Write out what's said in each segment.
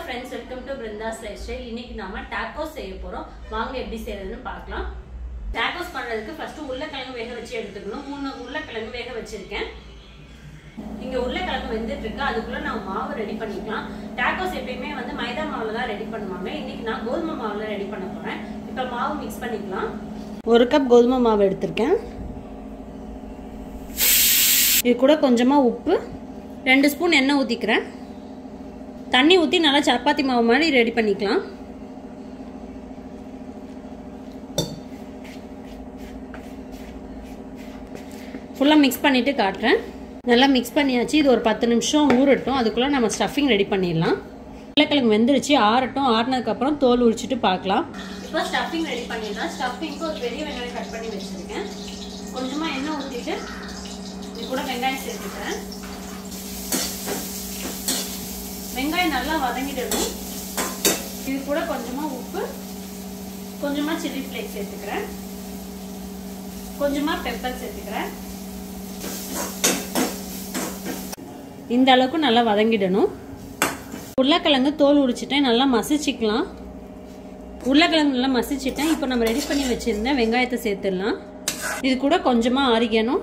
friends welcome to Brindha's life style இன்னைக்கு நாம tacos செய்ய போறோம் வாங்க எப்படி செய்யறதுன்னு பார்க்கலாம் டாக்கோஸ் பண்றதுக்கு ஃபர்ஸ்ட் உருளைக்கிழங்கு வேக வச்சு எடுத்துக்கணும் மூணு உருளைக்கிழங்கு வேக வச்சிருக்கேன் இங்க உருளைக்கிழங்கு வெந்துட்டு இருக்கு அதுக்குள்ள நான் மாவு ரெடி பண்ணிக்கலாம் டாக்கோஸ் எப்பயுமே வந்து மைதா மாவுல தான் ரெடி பண்ணுவாங்க இன்னைக்கு நான் கோதுமை மாவுல ரெடி பண்ண போறேன் இப்போ மாவு மிக்ஸ் பண்ணிக்கலாம் ஒரு கப் கோதுமை மாவு எடுத்திருக்கேன் இது கூட கொஞ்சமா உப்பு ரெண்டு ஸ்பூன் எண்ணெய் ஊற்றிக்கிறேன் தண்ணி ஊற்றி நல்லா சப்பாத்தி மாவு மாதிரி ரெடி பண்ணிக்கலாம் ஃபுல்லாக மிக்ஸ் பண்ணிவிட்டு காட்டுறேன் நல்லா மிக்ஸ் பண்ணியாச்சு இது ஒரு பத்து நிமிஷம் ஊறட்டும் அதுக்குள்ளே நம்ம ஸ்டஃபிங் ரெடி பண்ணிடலாம் உருளைக்கிழங்கு வெந்துருச்சு ஆறட்டும் ஆறினதுக்கப்புறம் தோல் உரிச்சிட்டு பார்க்கலாம் இப்போ ஸ்டஃபிங் ரெடி பண்ணிடலாம் ஸ்டஃபிங்க்கு ஒரு பெரிய வெங்காயம் கட் பண்ணி வச்சுருக்கேன் கொஞ்சமாக எண்ணெய் ஊற்றிட்டு இது கூட வெங்காயம் சேர்த்துக்கிறேன் வெங்காயம் நல்லா வதங்கிடணும் இது கூட கொஞ்சமா உப்பு கொஞ்சமா சில்லி ஃப்ளேக்ஸ் சேர்த்துக்கிறேன் கொஞ்சமா பெப்பர் சேர்த்துக்கிறேன் இந்த அளவுக்கு நல்லா வதங்கிடணும் உருளைக்கிழங்கு தோல் உரிச்சிட்டேன் நல்லா மசிச்சுக்கலாம் உருளைக்கிழங்கு நல்லா மசிச்சிட்டேன் இப்போ நம்ம ரெடி பண்ணி வச்சிருந்த வெங்காயத்தை சேர்த்துடலாம் இது கூட கொஞ்சமா ஆரிக்கணும்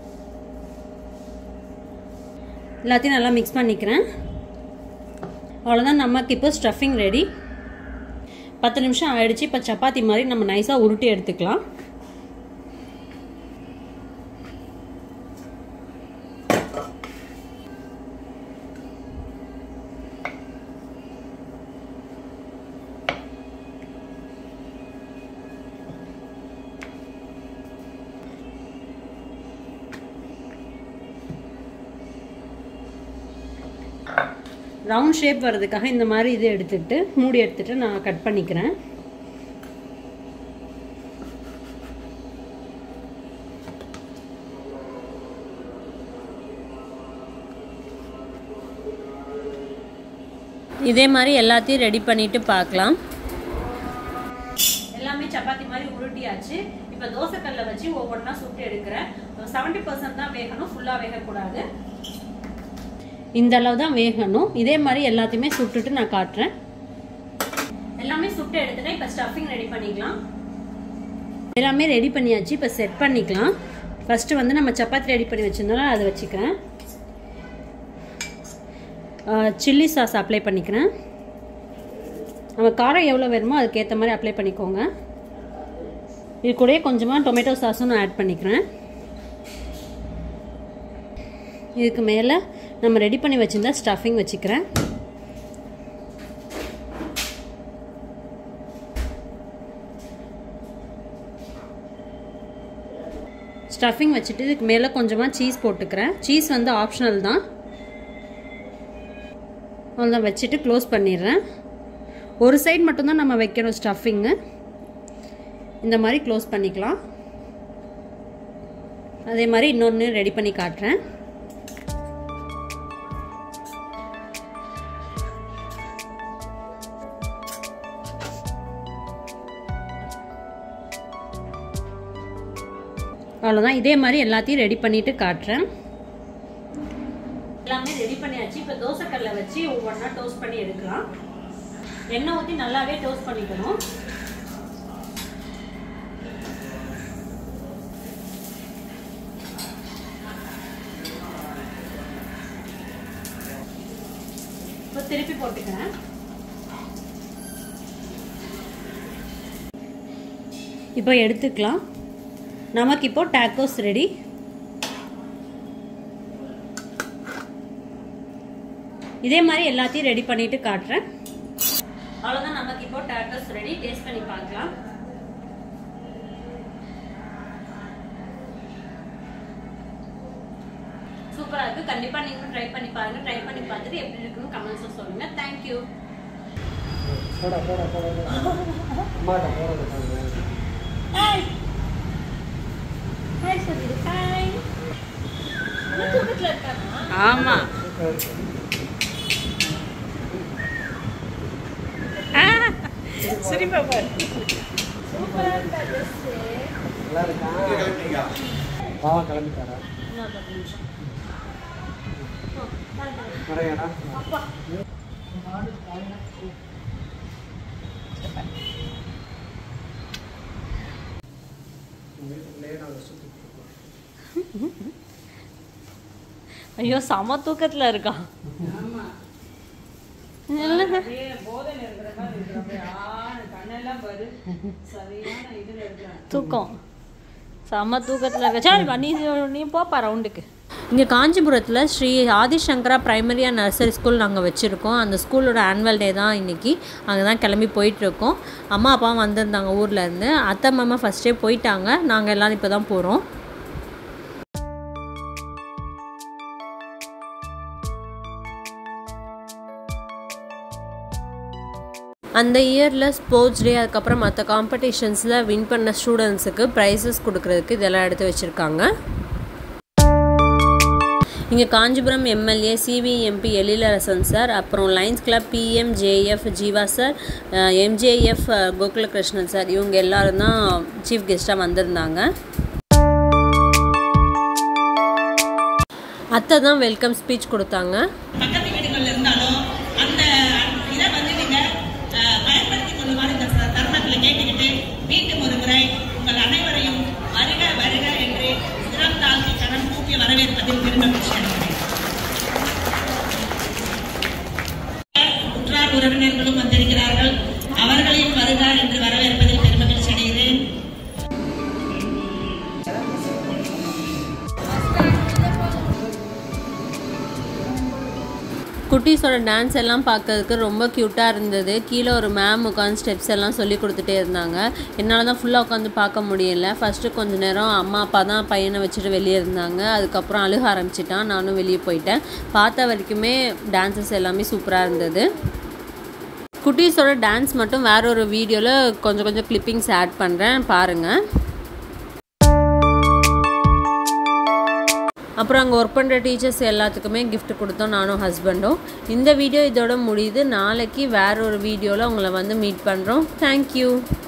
எல்லாத்தையும் நல்லா மிக்ஸ் பண்ணிக்கிறேன் அவ்வளோதான் நமக்கு இப்போ ஸ்டஃபிங் ரெடி பத்து நிமிஷம் ஆயிடுச்சு இப்போ சப்பாத்தி மாதிரி நம்ம நைஸாக உருட்டி எடுத்துக்கலாம் ரவுண்ட் ஷேப் வர்றதுக்காக இந்த மாதிரி இது எடுத்துட்டு மூடி எடுத்துட்டு நான் கட் பண்ணிக்கிறேன் இதே மாதிரி எல்லாத்தையும் ரெடி பண்ணிட்டு பார்க்கலாம் எல்லாமே சப்பாத்தி மாதிரி உருட்டியாச்சு இப்போ தோசைக்கல்ல வச்சு ஒவ்வொன்றா சுட்டு எடுக்கிறேன் செவன்டி பர்சன்ட் தான் வேகணும் ஃபுல்லாக வேகக்கூடாது இந்த அளவு தான் வேகணும் இதே மாதிரி எல்லாத்தையுமே சுட்டுட்டு நான் காட்டுறேன் எல்லாமே சுட்டு எடுத்துட்டேன் இப்போ ஸ்டஃபிங் ரெடி பண்ணிக்கலாம் எல்லாமே ரெடி பண்ணியாச்சு இப்போ செட் பண்ணிக்கலாம் ஃபஸ்ட்டு வந்து நம்ம சப்பாத்தி ரெடி பண்ணி வச்சிருந்தோம்ல அதை வச்சுக்கிறேன் சில்லி சாஸ் அப்ளை பண்ணிக்கிறேன் நம்ம காரம் எவ்வளோ வேணுமோ அதுக்கேற்ற மாதிரி அப்ளை பண்ணிக்கோங்க இது கூடயே கொஞ்சமாக டொமேட்டோ சாஸும் நான் ஆட் பண்ணிக்கிறேன் இதுக்கு மேலே நம்ம ரெடி பண்ணி வச்சிருந்தா ஸ்டஃபிங் வச்சுக்கிறேன் ஸ்டஃபிங் வச்சுட்டு இதுக்கு மேலே கொஞ்சமாக சீஸ் போட்டுக்கிறேன் சீஸ் வந்து ஆப்ஷனல் தான் அவ்வளோதான் வச்சுட்டு க்ளோஸ் பண்ணிடுறேன் ஒரு சைடு மட்டும்தான் நம்ம வைக்கணும் ஸ்டஃபிங்கு இந்த மாதிரி க்ளோஸ் பண்ணிக்கலாம் அதே மாதிரி இன்னொன்று ரெடி பண்ணி காட்டுறேன் அவ்வளோதான் இதே மாதிரி எல்லாத்தையும் ரெடி பண்ணிட்டு காட்டுறேன் எல்லாமே ரெடி பண்ணியாச்சு இப்போ தோசைக்கல்ல வச்சு ஒவ்வொன்றா டோஸ்ட் பண்ணி எடுக்கலாம் எண்ணெய் ஊற்றி நல்லாவே டோஸ்ட் பண்ணிக்கணும் இப்போ திருப்பி போட்டுக்கிறேன் இப்போ எடுத்துக்கலாம் நமக்கு இப்போ டாக்கோஸ் ரெடி இதே மாதிரி எல்லாத்தையும் ரெடி பண்ணிட்டு காட்டுறேன் அவ்வளோதான் நமக்கு இப்போ டாக்கோஸ் ரெடி டேஸ்ட் பண்ணி பார்க்கலாம் சூப்பராக இருக்கு கண்டிப்பாக நீங்களும் ட்ரை பண்ணி பாருங்க ட்ரை பண்ணி பார்த்துட்டு எப்படி இருக்குன்னு கமெண்ட்ஸில் சொல்லுங்க தேங்க்யூ போடா போடா போடா அம்மாட்ட போடுறது ஹாய் ஹாய் சொல்லிடு ஹாய் தூக்கத்தில் இருக்கானா ஆமா சிரிப்பா பாரு சூப்பராக இருக்கா ட்ரெஸ்ஸு நல்லா இருக்கா பாவா கிளம்பிட்டாரா இன்னொரு பத்து நிமிஷம் நிறையாடா அப்பா வீட்டுக்குள்ளேயே நாங்கள் சுற்றிட்டு இருக்கோம் ஐயோ செம தூக்கத்தில் இருக்கான் தூக்கம் செம்ம தூக்கத்தில் இருக்க சரி நீ நீ போப்பா ரவுண்டுக்கு இங்கே காஞ்சிபுரத்தில் Sri Adishankara primary and nursery school நாங்கள் வச்சுருக்கோம் அந்த ஸ்கூலோட ஆனுவல் டே தான் இன்றைக்கி அங்கே தான் கிளம்பி போயிட்டுருக்கோம் அம்மா அப்பாவும் வந்திருந்தாங்க ஊர்லேருந்து அத்தை மாமா ஃபஸ்ட்டே போயிட்டாங்க நாங்கள் எல்லோரும் இப்போ தான் போகிறோம் அந்த இயரில் ஸ்போர்ட்ஸ் டே அதுக்கப்புறம் மற்ற காம்படிஷன்ஸில் வின் பண்ண ஸ்டூடெண்ட்ஸுக்கு ப்ரைஸஸ் கொடுக்கறதுக்கு இதெல்லாம் எடுத்து வச்சுருக்காங்க இங்கே Kanchipuram MLA CVMP Ezhilarasan sir அப்புறம் lions club PMJF Jeeva sir MJF Gokulakrishnan sir இவங்க எல்லாரும் தான் சீஃப் கெஸ்ட்டாக வந்திருந்தாங்க அத்தை தான் வெல்கம் ஸ்பீச் கொடுத்தாங்க பக்கத்து வீடுகள்ல இருந்தாலும் அந்த இதை வந்து நீங்க அஹ், பயன்படுத்திக் கொள்ளுமாறு இந்த ச- தருணத்துல கேட்டுக்கிட்டு மீண்டும் ஒரு முறை உங்கள் அனைவரையும் வருக வருக என்று சிரம் தாழ்த்தி கடன் கூப்பி வரவேற்பதில் பெருமகிழ்ச்சி அடைகிறேன் உற்றார் உறவினர்களும் வந்திருக்கிறார்கள் அவர்களையும் வருக என்று வரவேற்பதில் பெருமகிழ்ச்சி அடைகிறேன் குட்டீஸோட டான்ஸ் எல்லாம் பார்க்கறதுக்கு ரொம்ப க்யூட்டாக இருந்தது கீழே ஒரு மேம் உட்காந்து ஸ்டெப்ஸ் எல்லாம் சொல்லி கொடுத்துட்டே இருந்தாங்க என்னால் தான் ஃபுல்லாக உட்காந்து பார்க்க முடியல ஃபஸ்ட்டு கொஞ்ச நேரம் அம்மா அப்பா தான் பையனை வச்சுட்டு வெளியே இருந்தாங்க அதுக்கப்புறம் அழுக ஆரம்பிச்சிட்டான் நானும் வெளியே போயிட்டேன் பார்த்த வரைக்குமே டான்சஸ் எல்லாமே சூப்பராக இருந்தது குட்டீஸோட டான்ஸ் மட்டும் வேற ஒரு வீடியோவில் கொஞ்சம் கொஞ்சம் கிளிப்பிங்ஸ் ஆட் பண்ணுறேன் பாருங்கள் அப்புறம் அங்கே ஒர்க் பண்ணுற டீச்சர்ஸ் எல்லாத்துக்குமே gift கொடுத்தோம் நானும் ஹஸ்பண்டும் இந்த வீடியோ இதோட முடியுது நாளைக்கு வேற ஒரு வீடியோவில் உங்களை வந்து மீட் பண்ணுறோம் தேங்க்யூ